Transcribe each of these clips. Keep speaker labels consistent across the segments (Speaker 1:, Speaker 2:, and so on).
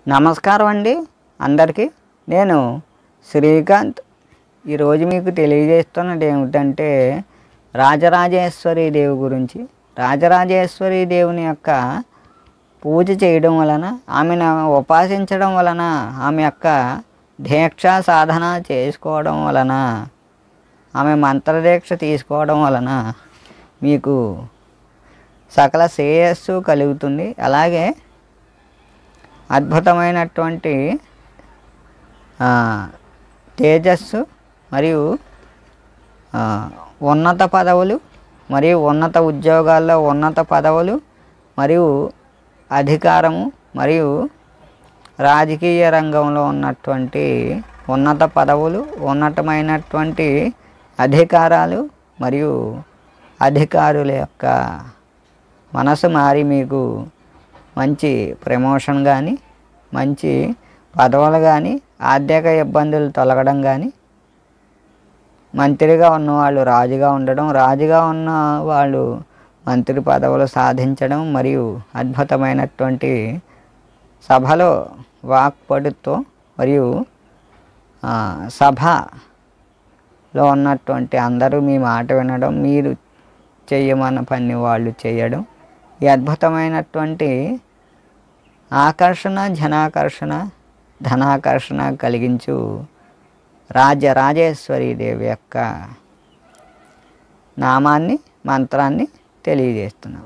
Speaker 1: నమస్కారం అండి అందరికీ నేను శ్రీకాంత్ ఈరోజు మీకు తెలియజేస్తున్నది ఏమిటంటే రాజరాజేశ్వరి దేవి గురించి రాజరాజేశ్వరి దేవుని యొక్క పూజ చేయడం వలన ఆమెను ఉపాసించడం వలన ఆమె యొక్క దీక్ష సాధన చేసుకోవడం వలన ఆమె మంత్రదీక్ష తీసుకోవడం వలన మీకు సకల శ్రేయస్సు కలుగుతుంది అలాగే అద్భుతమైనటువంటి ఆ, తేజస్సు మరియు ఆ, ఉన్నత పదవులు మరియు ఉన్నత ఉద్యోగాల్లో ఉన్నత పదవులు మరియు అధికారము మరియు రాజకీయ రంగంలో ఉన్నటువంటి ఉన్నత పదవులు ఉన్నతమైనటువంటి అధికారాలు మరియు అధికారుల యొక్క మనసు మారి మీకు మంచి ప్రమోషన్ కానీ మంచి పదవులు కానీ ఆర్థిక ఇబ్బందులు తొలగడం కానీ మంత్రిగా ఉన్నవాళ్ళు రాజుగా ఉండడం రాజుగా ఉన్న వాళ్ళు మంత్రి పదవులు సాధించడం మరియు అద్భుతమైనటువంటి సభలో వాక్పడుతో మరియు ఆ, సభలో ఉన్నటువంటి అందరూ మీ మాట వినడం మీరు చెయ్యమన్న పని వాళ్ళు చేయడం ఈ అద్భుతమైనటువంటి ఆకర్షణ జనాకర్షణ ధనాకర్షణ కలిగించు రాజరాజేశ్వరి దేవి యొక్క నామాన్ని మంత్రాన్ని తెలియజేస్తున్నాం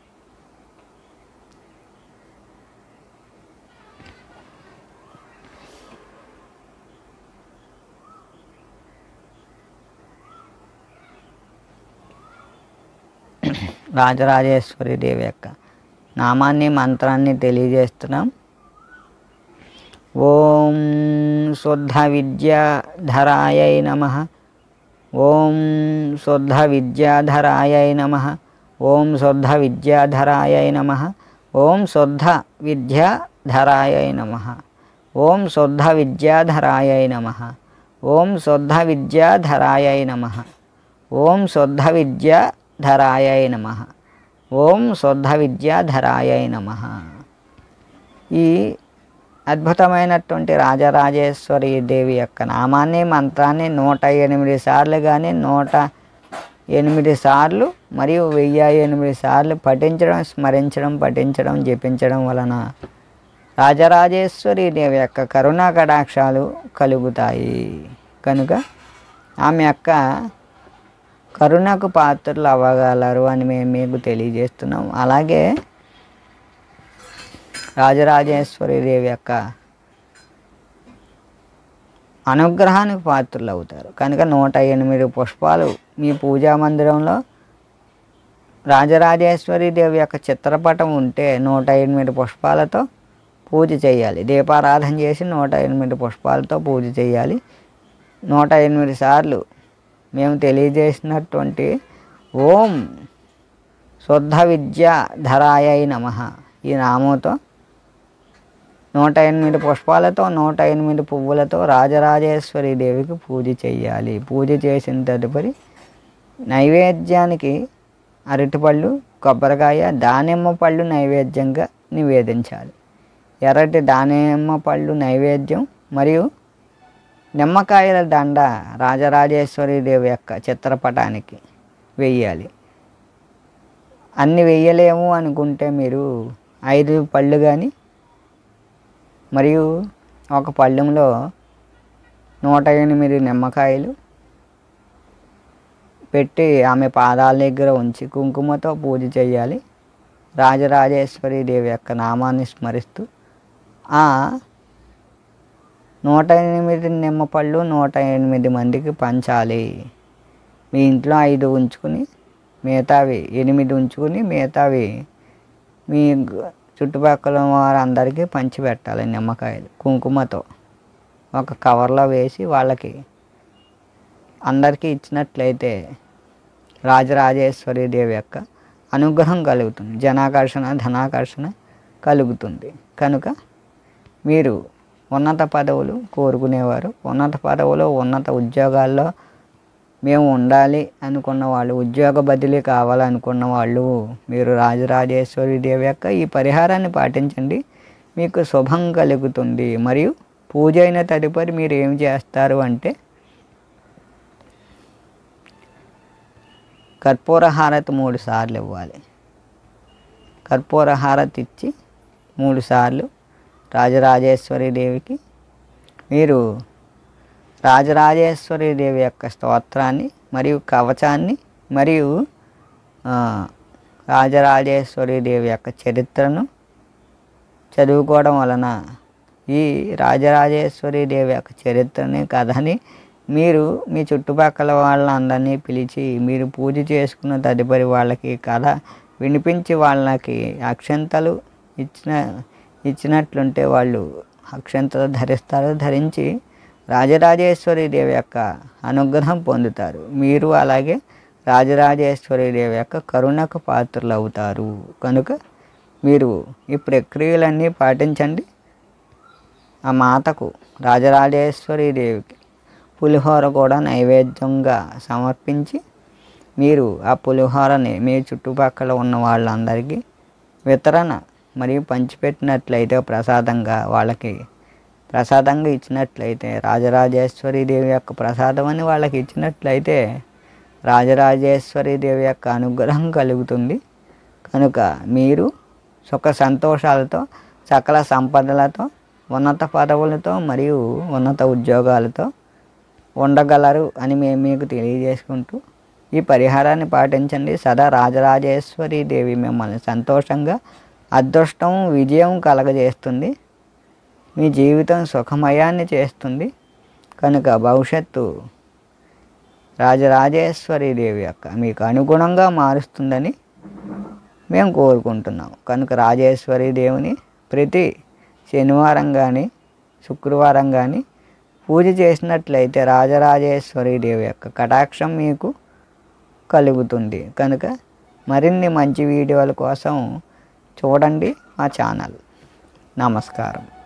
Speaker 1: రాజరాజేశ్వరి దేవి యొక్క నామాన్ని మంత్రాన్ని తెలియజేస్తున్నాం ఓం శుద్ధ విద్యాధరాయై నమ ఓం శుద్ధ విద్యాధరాయై నమ ఓం శుద్ధ విద్యాధరాయై నమ ఓం శుద్ధ విద్యాధరాయై నమ ఓం శుద్ధ విద్యాధరాయై నమ ఓం శుద్ధ విద్యాధరాయై నమ ఓం శుద్ధ విద్యాధరాయై నమ ఓం శుద్ధ విద్యాధరాయై నమ ఈ అద్భుతమైనటువంటి రాజరాజేశ్వరి దేవి యొక్క నామాన్ని మంత్రాన్ని నూట ఎనిమిది సార్లు కానీ నూట ఎనిమిది సార్లు మరియు వెయ్యి ఎనిమిది సార్లు పఠించడం స్మరించడం పఠించడం జపించడం వలన రాజరాజేశ్వరి దేవి యొక్క కరుణా కటాక్షాలు కలుగుతాయి కనుక ఆమె యొక్క కరుణకు పాత్రలు అవ్వగలరు అని మేము మీకు తెలియజేస్తున్నాం అలాగే రాజరాజేశ్వరి దేవి యొక్క అనుగ్రహానికి పాత్రలు అవుతారు కనుక నూట ఎనిమిది పుష్పాలు మీ పూజా మందిరంలో రాజరాజేశ్వరి దేవి యొక్క చిత్రపటం ఉంటే నూట ఎనిమిది పుష్పాలతో పూజ చేయాలి దీపారాధన చేసి నూట ఎనిమిది పుష్పాలతో పూజ చేయాలి నూట ఎనిమిది సార్లు మేము తెలియజేసినటువంటి ఓం శుద్ధ విద్యా ధరాయై నమ ఈ నామంతో నూట ఎనిమిది పుష్పాలతో నూట ఎనిమిది పువ్వులతో రాజరాజేశ్వరి దేవికి పూజ చేయాలి పూజ చేసిన తదుపరి నైవేద్యానికి అరటిపళ్ళు కొబ్బరికాయ దానిమ్మ పళ్ళు నైవేద్యంగా నివేదించాలి ఎర్రటి దానిమ్మ పళ్ళు నైవేద్యం మరియు నిమ్మకాయల దండ రాజరాజేశ్వరి దేవి యొక్క చిత్రపటానికి వెయ్యాలి అన్ని వెయ్యలేము అనుకుంటే మీరు ఐదు పళ్ళు కానీ మరియు ఒక పళ్ళెంలో నూట ఎనిమిది నిమ్మకాయలు పెట్టి ఆమె పాదాల దగ్గర ఉంచి కుంకుమతో పూజ చేయాలి రాజరాజేశ్వరి దేవి యొక్క నామాన్ని స్మరిస్తూ ఆ నూట ఎనిమిది నిమ్మపళ్ళు నూట ఎనిమిది మందికి పంచాలి మీ ఇంట్లో ఐదు ఉంచుకుని మిగతావి ఎనిమిది ఉంచుకుని మిగతావి మీ గ- చుట్టుపక్కల వారందరికీ పంచిపెట్టాలి నిమ్మకాయలు కుంకుమతో ఒక కవర్లో వేసి వాళ్ళకి అందరికీ ఇచ్చినట్లయితే రాజరాజేశ్వరి దేవి యొక్క అనుగ్రహం కలుగుతుంది జనాకర్షణ ధనాకర్షణ కలుగుతుంది కనుక మీరు ఉన్నత పదవులు కోరుకునేవారు ఉన్నత పదవులు ఉన్నత ఉద్యోగాల్లో మేము ఉండాలి అనుకున్న వాళ్ళు ఉద్యోగ బదిలీ కావాలనుకున్న వాళ్ళు మీరు రాజరాజేశ్వరి దేవి యొక్క ఈ పరిహారాన్ని పాటించండి మీకు శుభం కలుగుతుంది మరియు పూజ అయిన తదుపరి మీరు ఏం చేస్తారు అంటే కర్పూర హారతి మూడు సార్లు ఇవ్వాలి కర్పూర హారతి ఇచ్చి మూడు సార్లు రాజరాజేశ్వరి దేవికి మీరు రాజరాజేశ్వరి దేవి యొక్క స్తోత్రాన్ని మరియు కవచాన్ని మరియు ఆ, రాజరాజేశ్వరి దేవి యొక్క చరిత్రను చదువుకోవడం వలన ఈ రాజరాజేశ్వరి దేవి యొక్క చరిత్రని కథని మీరు మీ చుట్టుపక్కల వాళ్ళందరినీ పిలిచి మీరు పూజ చేసుకున్న తదుపరి వాళ్ళకి కథ వినిపించి వాళ్ళకి అక్షంతలు ఇచ్చిన ఇచ్చినట్లుంటే వాళ్ళు అక్షంతలు ధరిస్తారు ధరించి రాజరాజేశ్వరి దేవి యొక్క అనుగ్రహం పొందుతారు మీరు అలాగే రాజరాజేశ్వరి దేవి యొక్క కరుణకు పాత్రలు అవుతారు కనుక మీరు ఈ ప్రక్రియలన్నీ పాటించండి ఆ మాతకు రాజరాజేశ్వరి దేవికి పులిహోర కూడా నైవేద్యంగా సమర్పించి మీరు ఆ పులిహోరని మీ చుట్టుపక్కల ఉన్న వాళ్ళందరికీ వితరణ మరియు పంచిపెట్టినట్లయితే ప్రసాదంగా వాళ్ళకి ప్రసాదంగా ఇచ్చినట్లయితే రాజరాజేశ్వరి దేవి యొక్క ప్రసాదం అని వాళ్ళకి ఇచ్చినట్లయితే రాజరాజేశ్వరి దేవి యొక్క అనుగ్రహం కలుగుతుంది కనుక మీరు సుఖ సంతోషాలతో సకల సంపదలతో ఉన్నత పదవులతో మరియు ఉన్నత ఉద్యోగాలతో ఉండగలరు అని మేము మీకు తెలియజేసుకుంటూ ఈ పరిహారాన్ని పాటించండి సదా రాజరాజేశ్వరి దేవి మిమ్మల్ని సంతోషంగా అదృష్టం విజయం కలగజేస్తుంది మీ జీవితం సుఖమయాన్ని చేస్తుంది కనుక భవిష్యత్తు రాజరాజేశ్వరి దేవి యొక్క మీకు అనుగుణంగా మారుస్తుందని మేము కోరుకుంటున్నాం కనుక రాజేశ్వరి దేవుని ప్రతి శనివారం కానీ శుక్రవారం కానీ పూజ చేసినట్లయితే రాజరాజేశ్వరి దేవి యొక్క కటాక్షం మీకు కలుగుతుంది కనుక మరిన్ని మంచి వీడియోల కోసం చూడండి మా ఛానల్ నమస్కారం